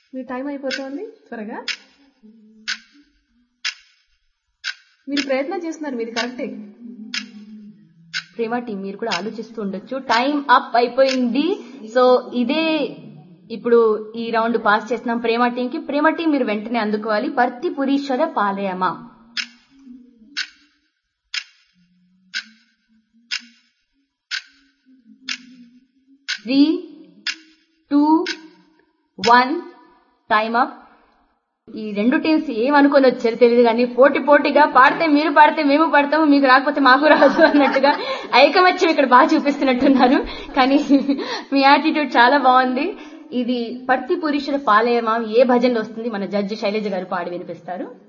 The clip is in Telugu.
మీ టైం అయిపోతుంది త్వరగా మీరు ప్రయత్నం చేస్తున్నారు మీది కరెక్టే ప్రేమ టీం మీరు కూడా ఆలోచిస్తూ ఉండొచ్చు టైం అప్ అయిపోయింది సో ఇదే ఇప్పుడు ఈ రౌండ్ పాస్ చేస్తున్నాం ప్రేమ టీం కి ప్రేమ టీం మీరు వెంటనే అందుకోవాలి పర్తి పురీశ్వర పాలయమా three two one time up ఈ రెండు టీమ్స్ ఏమనుకొని వచ్చారు తెలియదు కానీ పోటీ పోటీగా పాడితే మీరు పాడితే మేము పాడతాము మీకు రాకపోతే మాకు రాదు అన్నట్టుగా ఐకమత్యం ఇక్కడ బాగా చూపిస్తున్నట్టున్నారు కానీ మీ యాటిట్యూడ్ చాలా బాగుంది ఇది పర్తి పురుషుల పాలయమా ఏ భజనలో వస్తుంది మన జడ్జి శైలజ గారు పాడి వినిపిస్తారు